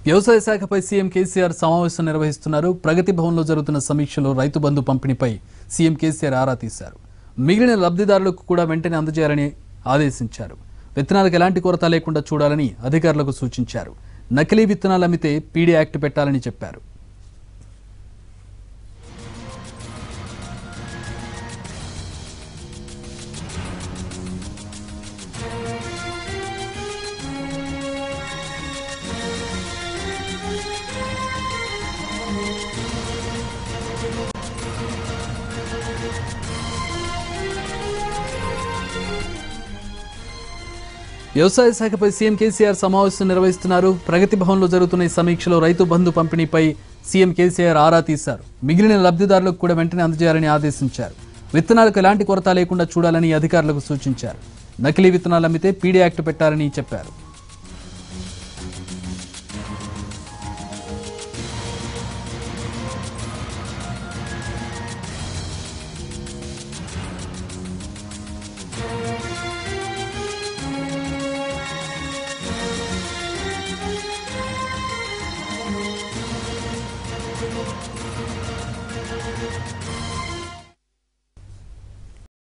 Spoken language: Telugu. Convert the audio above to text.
వ్యవసాయ శాఖపై సీఎం కేసీఆర్ సమావేశం నిర్వహిస్తున్నారు ప్రగతి భవన్లో జరుగుతున్న సమీక్షలో రైతు బంధు పంపిణీపై సీఎం కేసీఆర్ ఆరా తీశారు మిగిలిన లబ్ధిదారులకు కూడా వెంటనే అందజేయాలని ఆదేశించారు విత్తనాలకు ఎలాంటి కొరత లేకుండా చూడాలని అధికారులకు సూచించారు నకిలీ విత్తనాలు అమ్మితే పీడీ యాక్ట్ పెట్టాలని చెప్పారు వ్యవసాయ శాఖపై సీఎం కేసీఆర్ సమావేశం నిర్వహిస్తున్నారు ప్రగతి భవన్లో జరుగుతున్న ఈ సమీక్షలో రైతు బంధు పంపిణీపై సీఎం కేసీఆర్ ఆరా తీశారు మిగిలిన లబ్ధిదారులకు కూడా వెంటనే అందజేయాలని ఆదేశించారు విత్తనాలకు ఎలాంటి కొరత లేకుండా చూడాలని అధికారులకు సూచించారు నకిలీ విత్తనాలు అమ్మితే పీడీ యాక్ట్ పెట్టాలని చెప్పారు